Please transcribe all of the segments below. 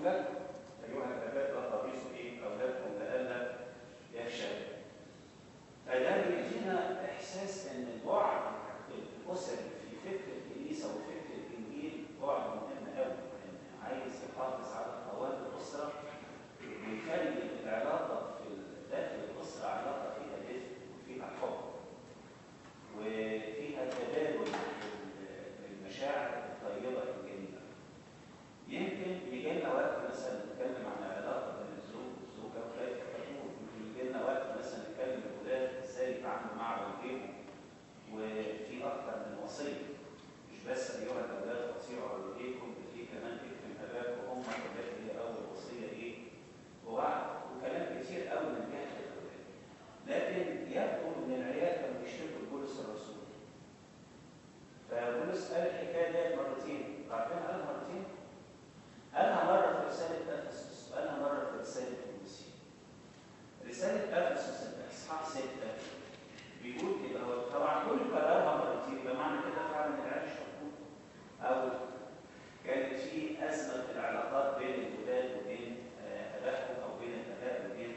بالكم ايها الاباء لا تغيظوا ايه اولادكم لئلا يفشلوا فده بيدينا احساس ان البعد الاسري في فكر الكنيسه وفكر الانجيل بعد مهم قوي ان عايز يحافظ على قوام الاسره ويخلي العلاقه في داخل الاسره علاقه فيها دفء وفيها حب وفيها تبادل المشاعر الطيبه الجميله يمكن يجي لنا وقت مثلا نتكلم عن العلاقه بين الزوج والزوجه وكيف تكون يمكن يجي لنا وقت مثلا نتكلم الاولاد ازاي يتعاملوا مع والديهم وفي اكثر من وصيه مش بس ايها الاولاد اطيعوا والديكم ده في كمان اكرم اباك وامك التي هي اول وصيه ايه ووعد وكلام كتير قوي من جهه الاولاد لكن يبدو ان العيال كانوا بيشتكوا لبولس الرسول فبولس قال الحكايه ديت مرتين عارفين قالها مرتين قالها مره في رساله افسس وقالها مره في رساله كولوسيه رساله افسس الاصحاح 6 بيقول كده هو طبعا كل كررها مرتين بمعنى كده فعلا العيال شافوه او كانت في ازمه في العلاقات بين الولاد وبين ابائهم او بين الاباء وبين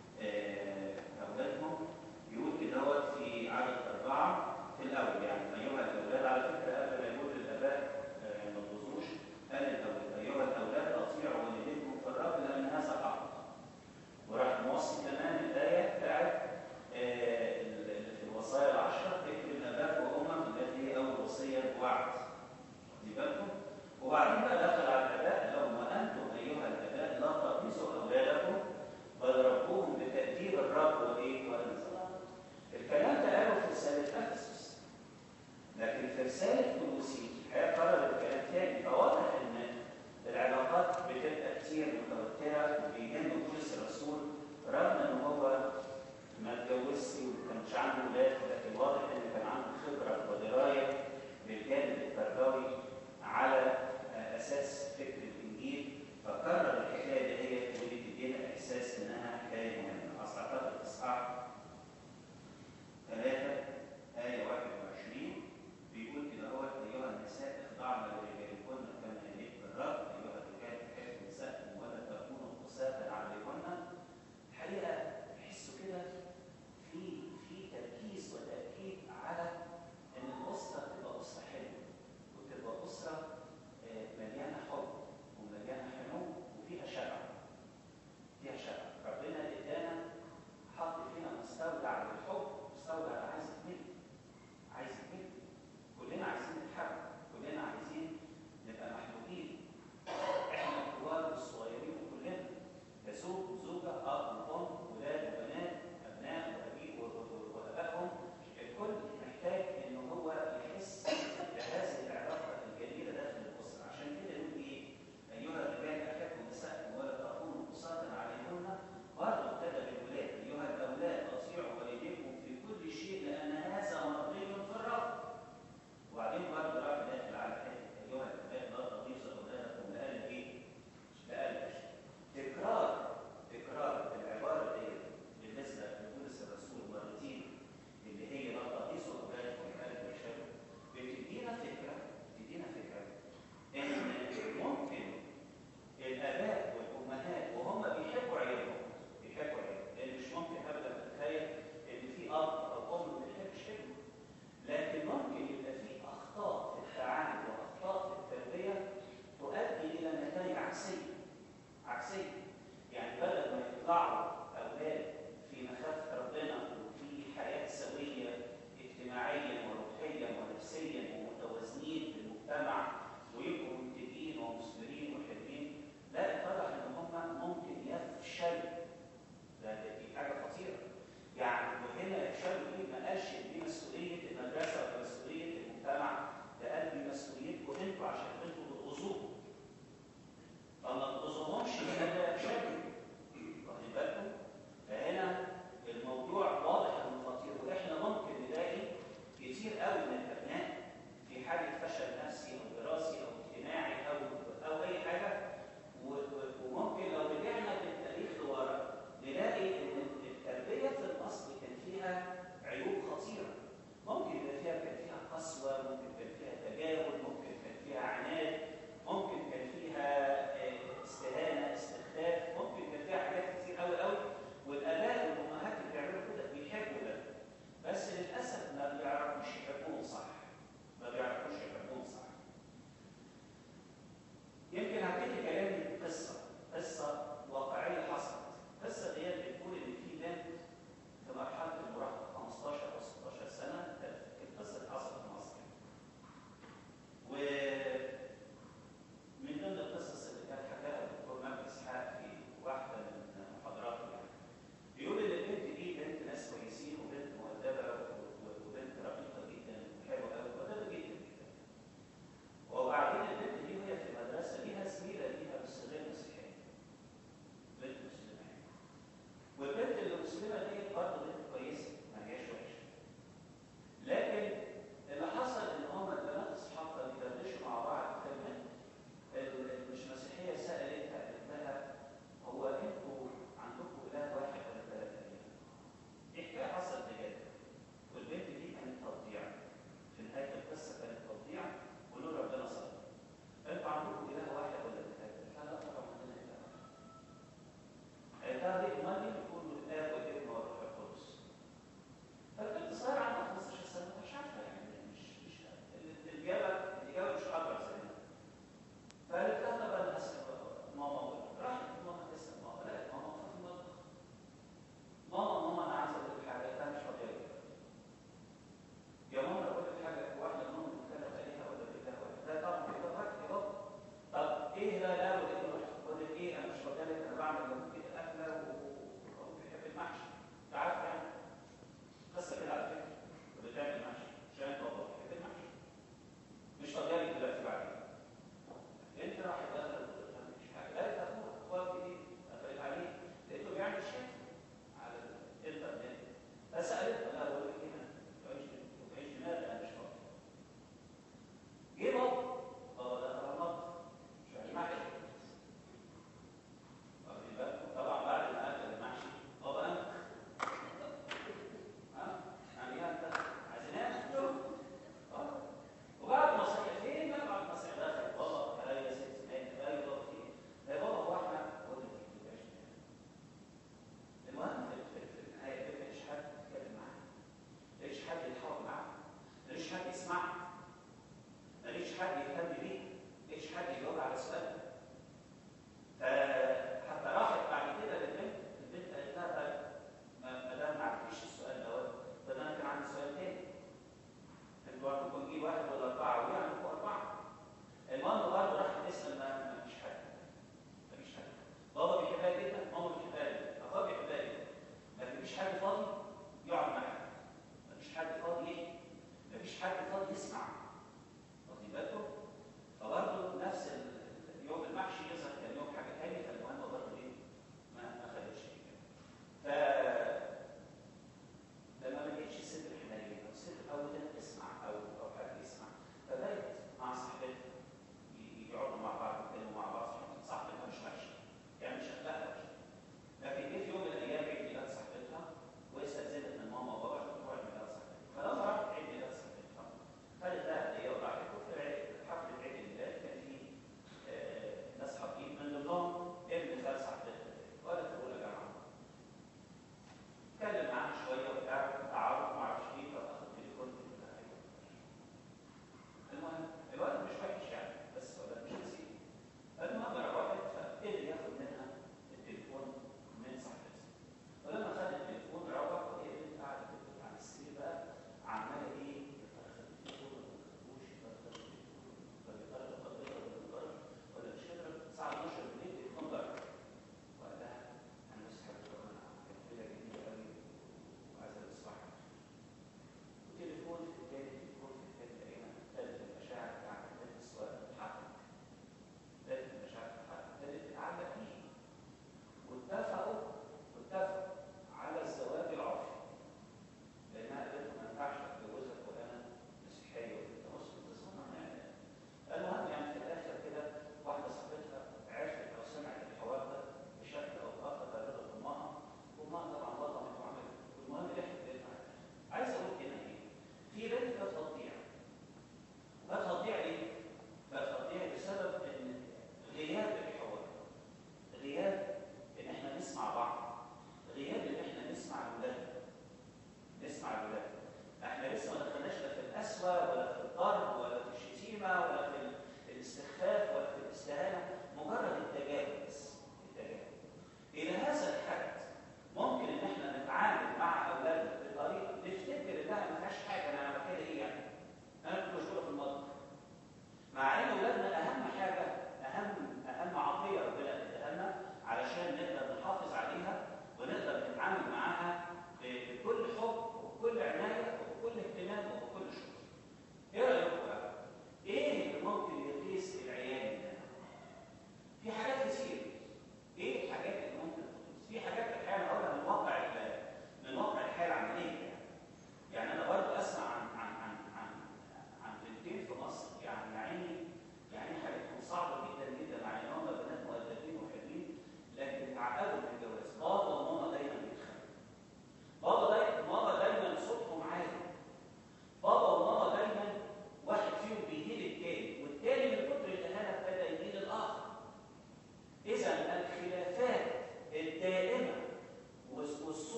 اولادهم يقول كده هو في عدد اربعه في الاول يعني ايها الاولاد على فكره قبل ما يقول للاباء ما تبوظوش قال الاولاد ايها الاولاد اطيعوا والديكم في الرب لان هذا حق وراح موصي كمان الايه بتاعت في الوصايا العشره اكرم اباك وامك التي هي اول وصيه بوعد خدي بالكم وبعدين بقى دخل على الاباء لهم وانتم ايها الاباء لا تقيسوا اولادكم بل ربوهم بتاديب الرب وايه والنظام الكلام ده قاله في رساله افسس لكن في رساله كولوسي هيقرر الكلام تاني فواضح ان العلاقات بتبقى كتير متوتره وبيهم بولس الرسول رغم ان هو ما اتجوزش وما كانش عنده ولاد لكن واضح ان كان عنده خبره ودرايه بالجانب التربوي على اساس فكر الانجيل فكرر الحكايه دهيت ودي تدينا احساس انها حكايه مهمه اصل اعتقد اصحاح 3 ايه 21 بيقول كده هو ايها النساء اخضعن لرجالكن كما يليق بالرب ايها الرجال تحبوا نساءكم ولا تكونوا قساة عليكن الحقيقه تحسوا كده في في تركيز وتاكيد على ان الاسره تبقى اسره حلوه وتبقى اسره مليانه حب ومليانه حنو وفيها شبع فيها شبع ربنا ادانا حط فينا مستودع للحب مستودع ده عايز يتملي عايز يتملي كلنا عايزين نتحب كلنا عايزين نبقى محبوبين احنا الكبار والصغيرين وكلنا كزوج وزوجه اب وام ولاد وبنات ابناء وابي وابائهم الكل محتاج ان هو يحس بهذه العلاقه الجميله داخل الاسره عشان كده يقول ايه ايها الرجال احبوا نساءكم ولا تكونوا قساة عليهن برضه ابتدى بالولاد ايها الاولاد اطيعوا والديكم في كل شيء لان هذا مرضي في الرب وبعدين برضه راح داخل على حته ايها الاباء لا تغيظوا اولادكم لقلب ايه؟ لقلب تكرار تكرار العباره دي بالنسبه لبولس الرسول مرتين اللي هي لا تغيظوا اولادكم لقلب الشر بتدينا فكره بتدينا فكره ان ممكن الاباء والامهات وهم بيحبوا عيالهم بيحبوا عيالهم لان مش ممكن ابدا اتخيل ان في اب او ام ما بيحبش ابنه لكن ممكن يبقى في اخطاء في التعامل واخطاء في التربيه تؤدي الى نتائج عكسيه عكسيه يعني بدل ما يطلعوا اولاد في مخافه ربنا وفي حياه سويه اجتماعيا وروحيا ونفسيا ومتوازنين في المجتمع ويبقوا منتجين ومثمرين وحلوين لا اتضح ان هم ممكن يفشلوا ده دي حاجه خطيره يعني وهنا يفشلوا دي ما قالش دي مسؤوليه المدرسه ولا مسؤوليه المجتمع ده قال دي مسؤوليتكم انتوا عشان انتوا بتغزوهم فما تغزوهمش هنا ده يفشلوا واخدين بالكم فهنا الموضوع واضح انه خطير واحنا ممكن نلاقي كتير قوي من الابناء في حاله فشل نفسي او دراسي او اجتماعي او او اي حاجه وممكن لو رجعنا بالتاريخ لورا نلاقي ان التربيه في الاصل كان فيها عيوب خطيره ممكن يبقى فيها كان فيها قسوه ممكن كان فيها تجاهل ممكن كان فيها عناد حد يهتم بيه مفيش حد يجاوب على سؤالها فحتى راحت بعد كده للبنت البنت قالت لها طيب ما ما دام ما عرفتيش السؤال دوت طب انا كان عندي سؤال تاني انتوا عندكم جيل واحد ولا اربعه وهي عندكم اربعه المهم برضه راحت تسال ما ما فيش حاجه ما فيش حاجه بابا بيحبها جدا ماما بيحبها جدا اخويا بيحبها جدا ما فيش حد فاضي يقعد معاها ما فيش حد فاضي يحكي ما فيش حد فاضي يسمع واخدين بالكم فبرضه نفس ال- اليوم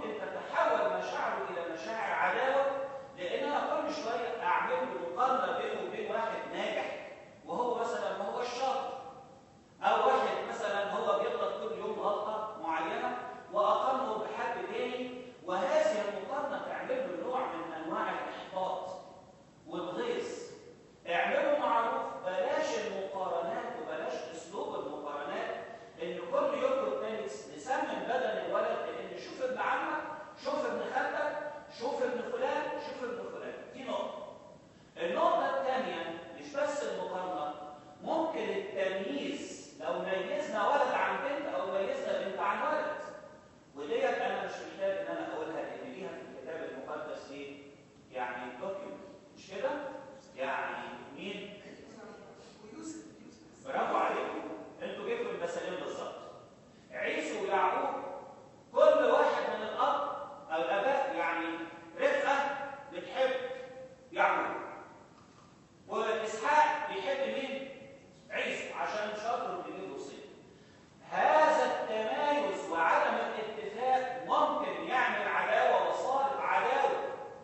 ممكن تتحول مشاعره الى مشاعر عداوه لان انا كل شويه اعمل له مقارنه بينه وبين واحد ناجح وهو مثلا ما هو الشاطر او واحد مثلا هو بيغلط كل يوم غلطه معينه واقارنه بحد تاني وهذه المقارنه تعمل له نوع من انواع الاحباط والغيظ اعملوا معروف بلاش المقارنات وبلاش اسلوب المقارنات ان كل يوم والتاني نسمن بدن الولد لان شوف ابن عمك شوف ابن خالتك شوف ابن فلان شوف ابن فلان دي نقطه النقطه الثانيه مش بس المقارنه ممكن التمييز لو ميزنا ولد عن بنت او ميزنا بنت عن ولد وديت انا مش محتاج ان انا اقولها لان ليها في الكتاب المقدس ايه يعني دوكيومنت مش كده يعني مين برافو عليكم انتوا جبتوا المثالين بالظبط عيسو ويعقوب كل واحد من الاب او الاباء يعني رفقه بتحب يعقوب واسحاق بيحب مين عيسو عشان شاطر بيجيب وصيه هذا التمايز وعدم الاتفاق ممكن يعمل عداوه وصارت عداوه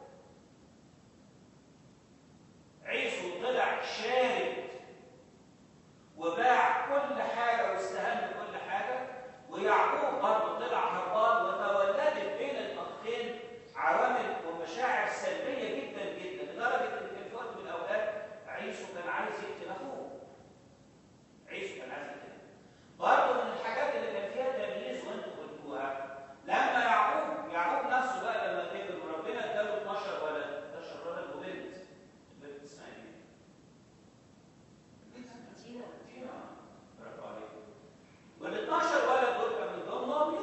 عيسو طلع شارد وباع كل حاجة واستهان بكل حاجة ويعقوب برضه طلع هربان وتولدت بين الأخين عوامل ومشاعر سلبية جدا جدا لدرجة إن كان في وقت من الأوقات عيسو كان عايز يقتل أخوه عيسو كان عايز يقتل برضه من الحاجات اللي كان فيها تمييز وانتوا قلتوها لما يعقوب يعقوب نفسه بقى لما كبر وربنا اداله 12 ولد 12 ولد وبنت البنت اسمها ايه؟ برافو عليكم وال 12 ولد دول كان من ضمنهم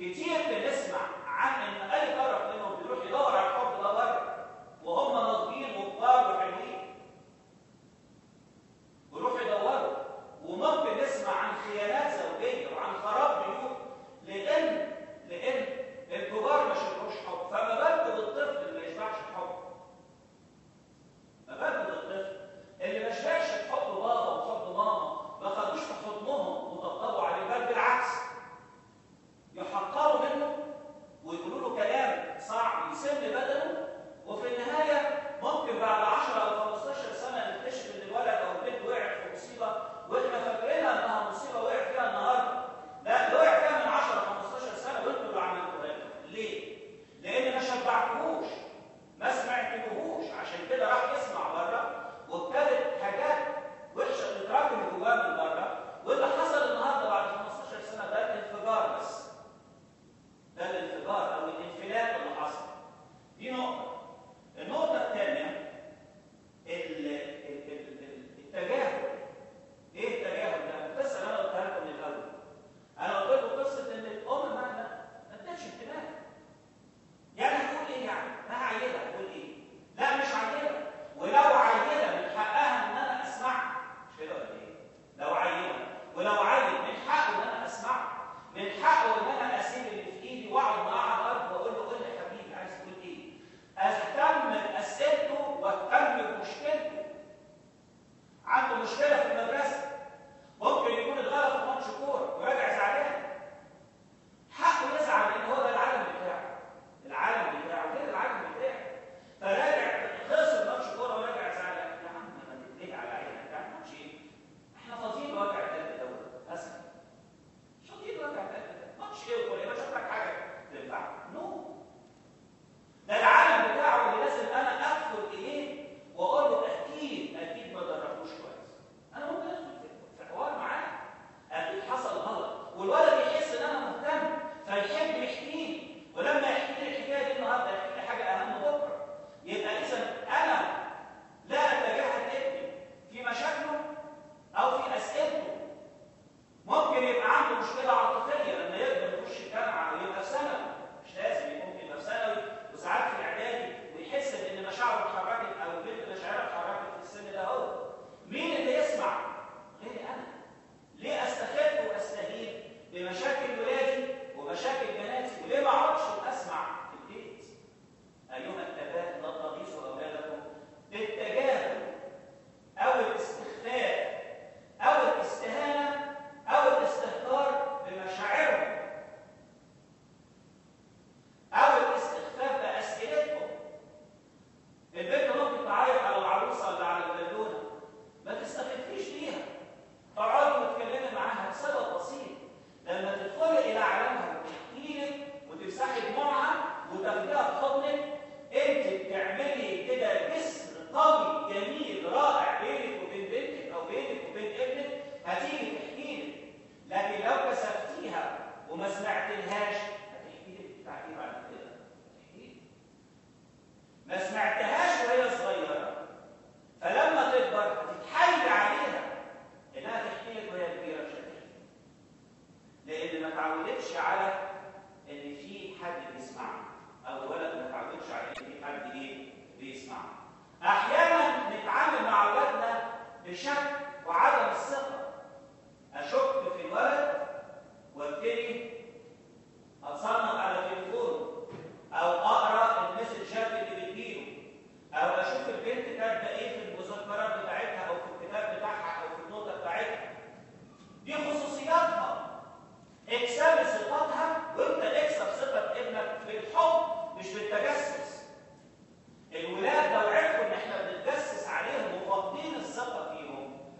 كتير بنسمع عن ان اي طرف منهم بيروح يدور على الحب ده بره وهم ناضجين وكبار وحلوين ويروحوا يدوروا وممكن نسمع عن خيانات زوجيه وعن خراب بيوت لان لان الكبار ما شافوش حب فما بالكم بالطفل اللي ما يشبعش حب ما بالكم بالطفل اللي ما شبعش بحب بابا وحب ماما ما خدوش في حضنهم وطبطبوا عليه بل بالعكس يحقروا منه ويقولوا له كلام صعب يسم بدنه وفي النهايه ممكن بعد 10 او 15 سنه نكتشف ان الولد او البنت وقعت في مصيبه واحنا فاكرينها انها مصيبه وقع فيها النهارده لا ده وقع فيها من 10 15 سنه وانتوا اللي عملتوها له ليه؟ لان ما شبعتوهوش ما سمعتوهوش عشان كده راح يسمع بره وابتدت حاجات وحشه تتراكم جواه من بره واللي حصل النهارده بعد 15 سنه ده الانفجار بس ده الانفجار او الانفلات اللي حصل دي نقطه النقطه الثانيه التجاهل ايه التجاهل ده القصه اللي انا قلتها لكم من الاول انا قلت لكم قصه ان الام ما ما ادتش انتباه يعني هتقول ايه يعني ما عيله هتقول ايه لا مش عيله ولو عيله من حقها ان انا اسمعها مش كده ولا ايه لو عيله ولو عيل من حقه ان انا اسمعه من حقه ان انا اسيب اللي في ايدي واقعد معاه على الارض واقول له قول لي يا حبيبي عايز تقول ايه اهتم باسئلته واهتم بمشكلته عنده مشكله في المدرسه ممكن يكون اتغلب في ماتش كوره وراجع زعلان حقه يزعل لان هو ده العالم بتاعه العالم بتاعه غير العالم بتاعه فراجع خسر ماتش كوره وراجع زعلان يا عم ما تتلهي على عينك يعني ماتش ايه احنا فاضيين بوجع القلب دوت اسف مش فاضيين بوجع القلب ده ماتش ايه ولا ما اشوف لك حاجه تنفع نو ده العالم بتاعه اللي لازم انا ادخل اليه واقول له اكيد اكيد ما دربوش كويس انا ممكن ادخل في- في حوار معاه اكيد حصل غلط والولد يحس ان انا مهتم فيحب يحكي لي ولما يحكي لي الحكايه دي النهارده يحكي لي حاجه اهم بكره يبقى اذا انا لا اتجاهل ابني في مشاكله او في اسئلته ممكن يبقى عنده مشكله عاطفيه لما يقدر يخش الجامعه ويبقى في ثانوي مش لازم ممكن يبقى في ثانوي وساعات في اعدادي ويحس بان مشاعره اتحركت او البنت مشاعرها اتحركت في السن ده هو مين اللي يسمع؟ غيري انا ليه استخف واستهين بمشاكل ولادي ومشاكل بناتي وليه ما اقعدش واسمع في البيت ايها الاباء لا تغيظوا اولادكم بالتجاهل او الاستخفاف او الاستهانه او الاستهتار بمشاعرهم او الاستخفاف باسئلتهم البنت ممكن تعيط على العروسه ولا على البالونه ما تستخفيش بيها تقعدي وتتكلمي معاها لسبب بسيط لما تدخلي الى عالمها وتحكي لك وتمسحي دموعها وتاخديها في حضنك انت بتعملي كده جسر قوي جميل رائع بينك وبين بنتك او بينك وبين ابنك هتيجي تحكي لك لكن لو كسفتيها وما سمعتلهاش هتحكي لك تعبير بعد كده هتحكي لك ما سمعتهاش وهي صغيره فلما تكبر هتتحايل عليها انها تحكي لك وهي كبيره مش هتحكي لان ما تعودتش على ان في حد بيسمعها او الولد ما تعودش على ان في حد ايه بيسمعها احيانا نتعامل مع اولادنا بشك وعدم الثقه اشك في الولد وابتدي اتصنت على تليفونه او اقرا المسجات اللي بتجيله او اشوف البنت كاتبه ايه في المذكرات بتاعتها او في الكتاب بتاعها او في النوتة بتاعتها دي خصوصياتها اكسب ثقتها وانت اكسب ثقة ابنك بالحب مش بالتجسس الولاد لو عرفوا ان احنا بنتجسس عليهم وفاقدين الثقة فيهم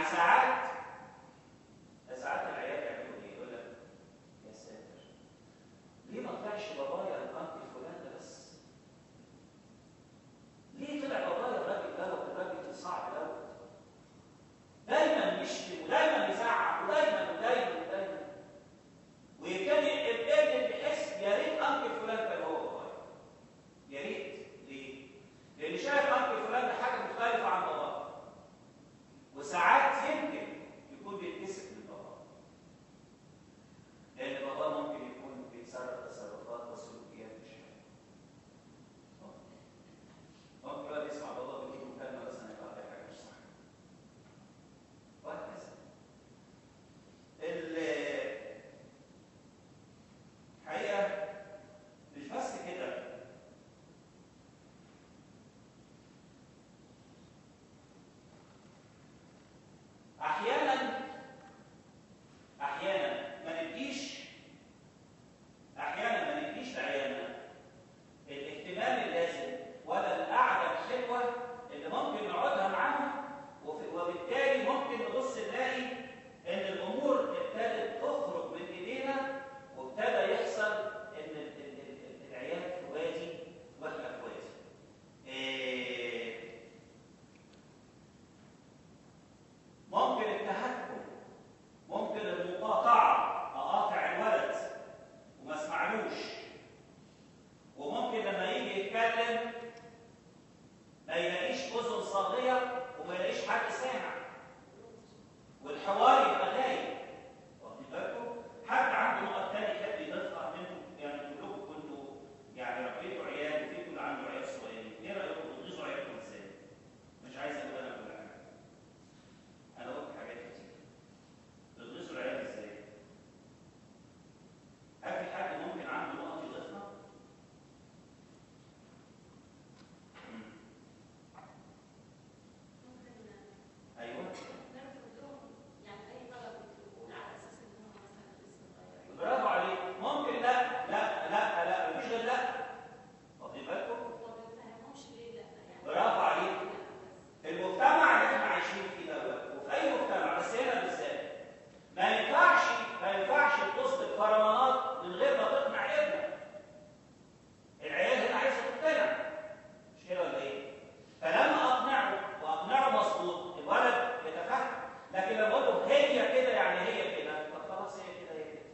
يعني ساعات ساعات العيال يعملوا ايه؟ يقول لك يا ساتر ليه ما طلعش بابايا الانكل فلان ده بس؟ ليه طلع بابايا الراجل دوت الراجل الصعب دوت؟ دايما يشتم ودايما يزعق ودايما ودايما ودايما ويبتدي الابن بيحس يا ريت انكل فلان كان هو بابايا يا ريت ليه؟ لان شايف انكل فلان ده حاجه مختلفه عن باباه وساعات يمكن يكون بيتكسف من باباه لان باباه ممكن يكون بيتصرف تصرفات وسلوكيات مش حلوه ممكن الواحد يسمع بابا بيقول مكالمه مثلا يطلع فيها حاجه مش صح وهكذا الحقيقه مش بس كده احيانا احيانا ما نديش احيانا ما نديش لعيالنا الاهتمام اللازم ولا القعده الحلوه اللي ممكن نقعدها معاهم وفي- وبالتالي ممكن نبص نلاقي ان الامور ابتدت تخرج من ايدينا وابتدى يحصل ان ال- ال- ال- العيال في وادي واحنا في وادي. إيه، ممكن التهكم ممكن المقاطعه اقاطع الولد وما اسمعلوش وممكن لما يجي يتكلم ما يلاقيش اذن صاغيه وما يلاقيش حد سامع والحوار يبقى غايب واخدين بالكم حد عنده نقط تاني يحب يضيفها منكم يعني كلكم كنتوا يعني ربيتوا عيال وفي كل عنده عيال صغيرين ايه رايكم تغيظوا عيالكم ازاي؟ مش عايز اقول انا كل حاجه انا قلت حاجات كتير تغيظوا العيال ازاي؟ هل في حد ممكن عنده نقط يضيفها؟ مم. ايوه برافو عليك ممكن لا لا لا لا مفيش غير لا واخدين بالكم برافو عليك المجتمع اللي احنا عايشين فيه دوت وفي اي مجتمع بس هنا بالذات ما ينفعش ما ينفعش تبص الفرمانات من غير ما تقنع ابنك العيال هنا عايزه تقتنع مش كده ولا ايه؟ فلما اقنعه واقنعه مظبوط الولد يتفهم لكن لما اقول له هي كده يعني هي كده طب خلاص هي كده هي كده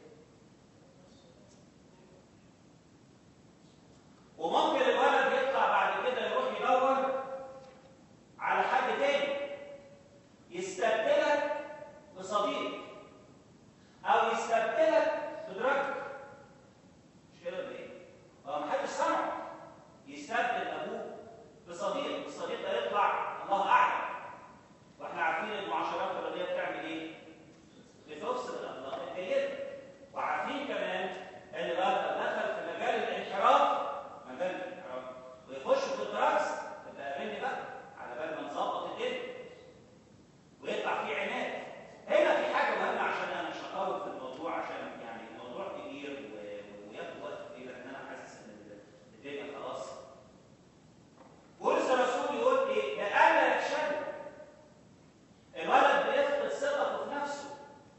وممكن الولد يطلع بعد كده يروح يدور على حد تاني يستبدلك بصديق او يستبدلك بدرج مش كده ولا ايه؟ هو محدش سمعه يستبدل ابوه بصديق الصديق ده يطلع الله اعلم واحنا عارفين المعاشرات الرياضيه بتعمل ايه؟ بتفسد الاخلاق الجيده وعارفين كمان ان الولد دخل في مجال الانحراف مجال الانحراف ويخش في الدراسه تبقى قابلني بقى على بال ما نظبط الدنيا ويطلع فيه عناد هنا في حاجه مهمه عشان انا مش هطول في الموضوع عشان يعني الموضوع كبير و- وياخد وقت كتير لان انا حاسس ان الدنيا خلاص بولس الرسول يقول ايه؟ لئلا يفشلوا الولد بيفقد ثقته في نفسه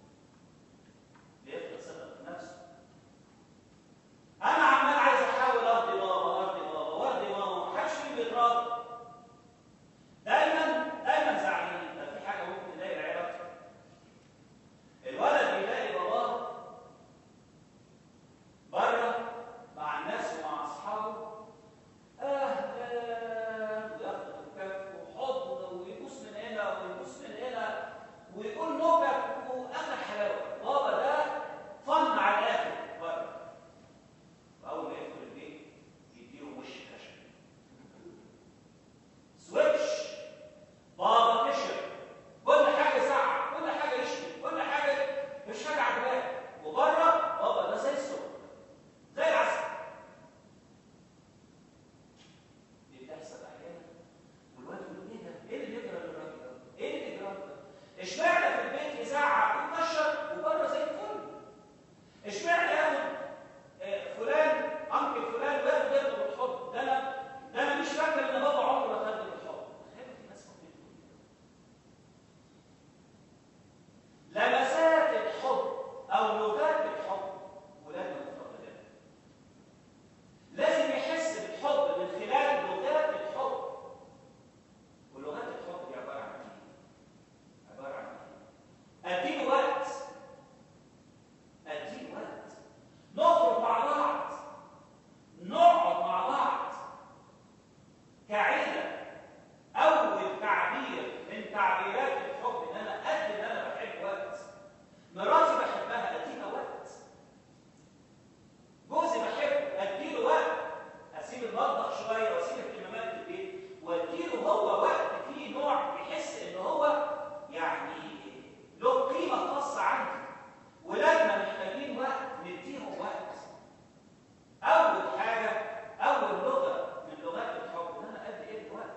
بيفقد ثقته في نفسه انا عمال عايز احاول ارضي بابا ارضي بابا وارضي ماما محدش فيهم بيتراضى دايما دايما زعلانين ده في حاجه ممكن تضايق العيال اكتر الولد بيلاقي باباه بره مع الناس ومع اصحابه اهلا وياخد الكف وحضن ويبوس من هنا ويبوس من هنا ويقول نكت واخر حلاوه بابا ده فن على الاخر بره واول ما يدخل البيت يديله وش خشب كعيله اول تعبير من تعبيرات الحب ان انا قد ان انا بحب وقت مراتي بحبها اديها وقت جوزي بحبه اديله وقت اسيب المطبخ شويه واسيب اهتمامات البيت واديله هو وقت فيه نوع يحس ان هو يعني له قيمه خاصه عندي ولادنا محتاجين وقت نديهم وقت اول حاجه اول لغه من لغات الحب ان انا ادي ابني وقت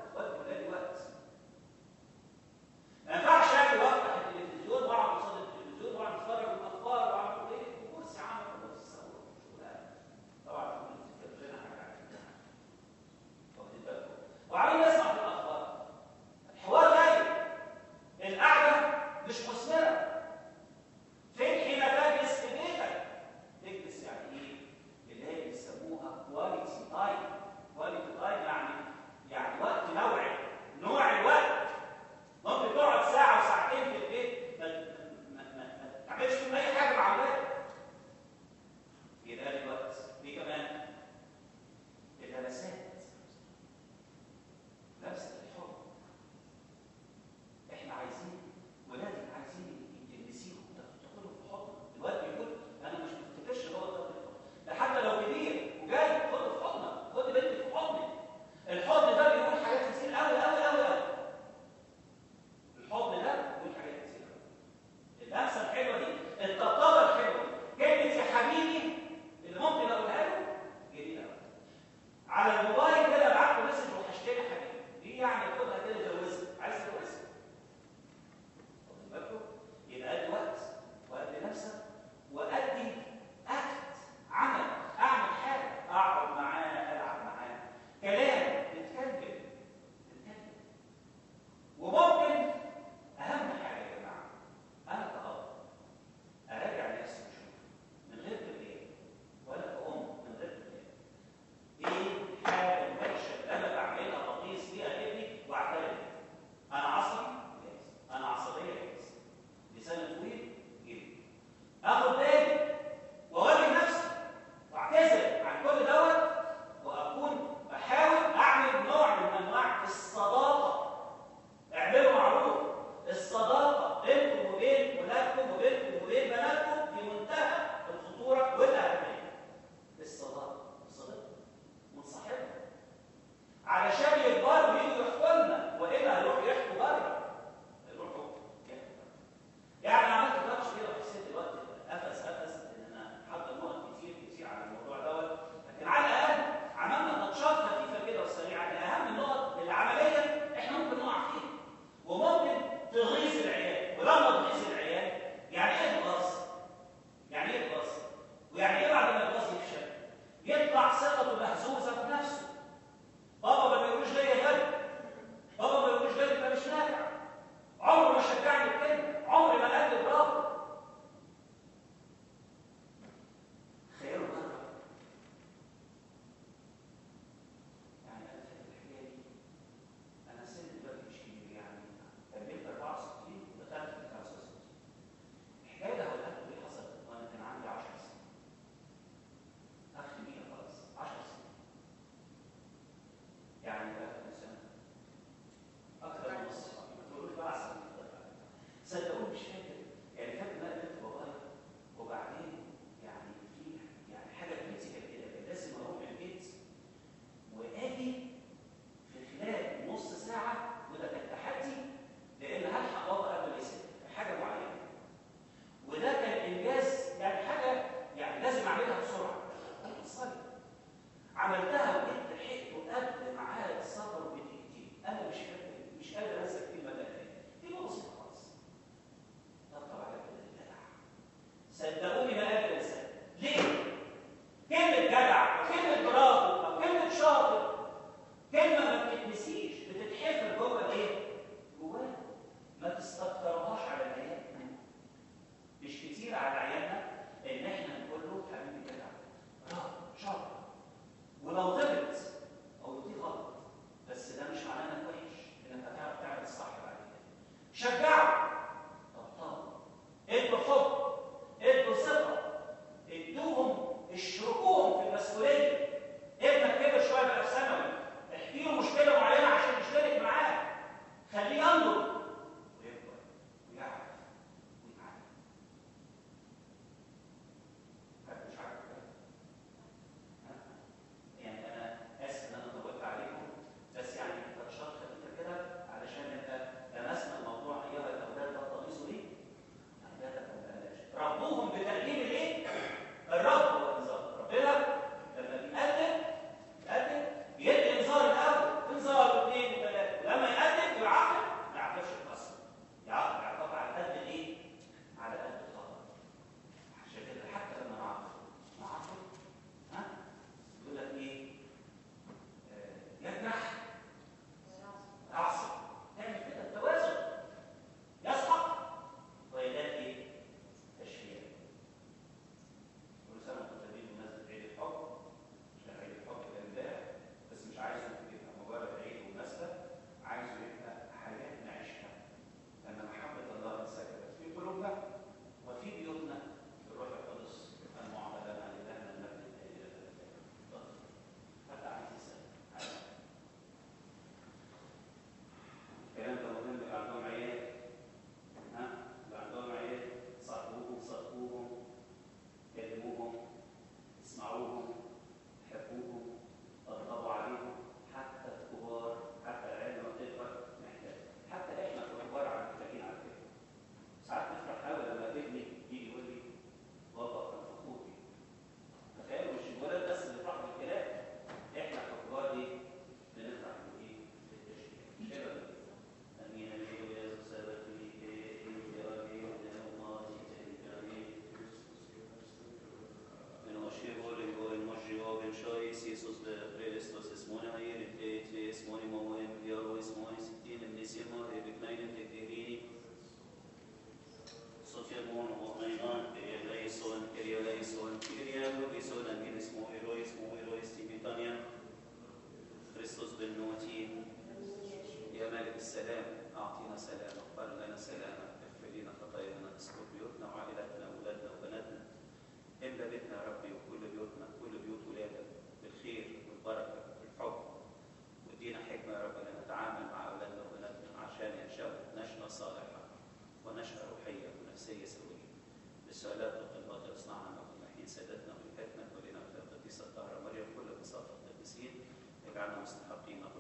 السلام اعطينا سلام اقبل لنا سلامك اغفر لنا خطايانا اسكت بيوتنا وعائلاتنا واولادنا وبناتنا املى بيتنا يا ربي وكل بيوتنا كل بيوت ولادك بالخير والبركه والحب وادينا حكمه يا رب ان نتعامل مع اولادنا وبناتنا عشان ينشأوا نشأة صالحه ونشأة روحيه ونفسيه سويه بالسؤالات والطلبات اصنعنا نكون حين سادتنا وملكتنا ولنا في القديسه الطاهره مريم كل بساطه القديسين اجعلنا مستحقين